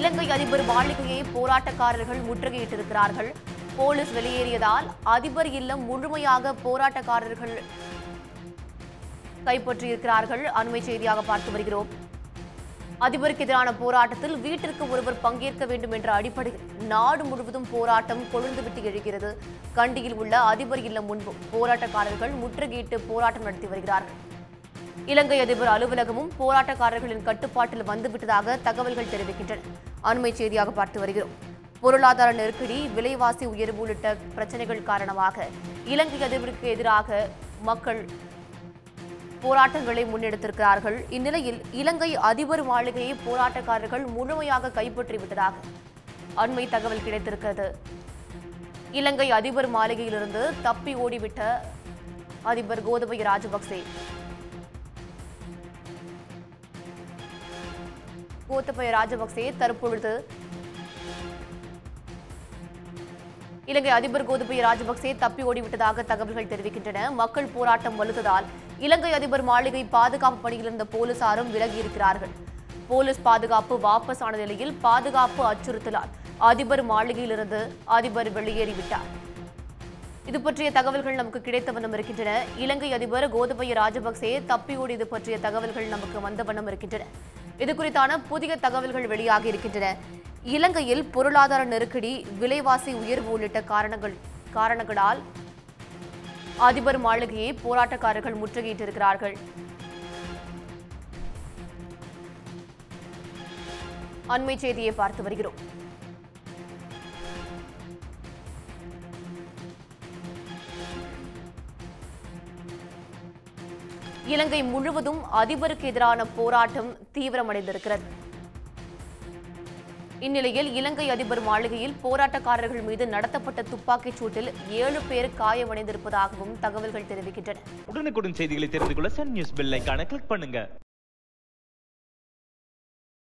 இலங்கை அதிபர் மாளிகையை போராட்டக்காரர்கள் முற்றுகையிட்டிருக்கிறார்கள் போலீஸ் வெளியேறியதால் அதிபர் இல்லம் முழுமையாக போராட்டக்காரர்கள் கைப்பற்றியிருக்கிறார்கள் அண்மை செய்தியாக பார்த்து வருகிறோம் அதிபருக்கு எதிரான போராட்டத்தில் வீட்டிற்கு ஒருவர் பங்கேற்க வேண்டும் என்ற அடிப்படையில் நாடு முழுவதும் போராட்டம் கொழுந்துவிட்டு எழுகிறது கண்டியில் உள்ள அதிபர் இல்லம் முன்பும் போராட்டக்காரர்கள் முற்றுகையிட்டு போராட்டம் நடத்தி வருகிறார்கள் இலங்கை அதிபர் அலுவலகமும் போராட்டக்காரர்களின் கட்டுப்பாட்டில் வந்துவிட்டதாக தகவல்கள் தெரிவிக்கின்றன அண்மை செய்தியாக பார்த்து வருகிறோம் பொருளாதார நெருக்கடி விலைவாசி உயர்வு உள்ளிட்ட பிரச்சனைகள் காரணமாக இலங்கை அதிபருக்கு எதிராக மக்கள் போராட்டங்களை முன்னெடுத்திருக்கிறார்கள் இந்நிலையில் இலங்கை அதிபர் மாளிகையை போராட்டக்காரர்கள் முழுமையாக கைப்பற்றிவிட்டதாக அண்மை தகவல் கிடைத்திருக்கிறது இலங்கை அதிபர் மாளிகையிலிருந்து தப்பி ஓடிவிட்ட அதிபர் கோதபய ராஜபக்சே கோத்தபய ராஜபக்சே தற்பொழுது இலங்கை அதிபர் கோதபய ராஜபக்சே தப்பி ஓடிவிட்டதாக தகவல்கள் தெரிவிக்கின்றன மக்கள் போராட்டம் வலுத்ததால் இலங்கை அதிபர் மாளிகை பாதுகாப்பு பணியில் இருந்த போலீசாரும் விலகியிருக்கிறார்கள் போலீஸ் பாதுகாப்பு வாபஸ் ஆன நிலையில் பாதுகாப்பு அச்சுறுத்தலால் அதிபர் மாளிகையிலிருந்து அதிபர் வெளியேறிவிட்டார் இது பற்றிய தகவல்கள் நமக்கு கிடைத்த வண்ணம் இருக்கின்றன இலங்கை அதிபர் கோதபய ராஜபக்சே தப்பி ஓடியது பற்றிய தகவல்கள் நமக்கு வந்த வண்ணம் இருக்கின்றன இது குறித்தான புதிய தகவல்கள் வெளியாகி இருக்கின்றன இலங்கையில் பொருளாதார நெருக்கடி விலைவாசி உயர்வு உள்ளிட்ட காரணங்கள் காரணங்களால் அதிபர் மாளிகையை போராட்டக்காரர்கள் முற்றுகையிட்டிருக்கிறார்கள் அண்மை செய்தியை பார்த்து வருகிறோம் இலங்கை முழுவதும் அதிபருக்கு எதிரான போராட்டம் தீவிரமடைந்திருக்கிறது இந்நிலையில் இலங்கை அதிபர் மாளிகையில் போராட்டக்காரர்கள் மீது நடத்தப்பட்ட துப்பாக்கிச் சூட்டில் ஏழு பேர் காயமடைந்திருப்பதாகவும் தகவல்கள் தெரிவிக்கின்றன உடனுக்குடன் செய்திகளை தெரிந்து கொள்ள சன் நியூஸ் பெல் ஐகானை கிளிக் பண்ணுங்க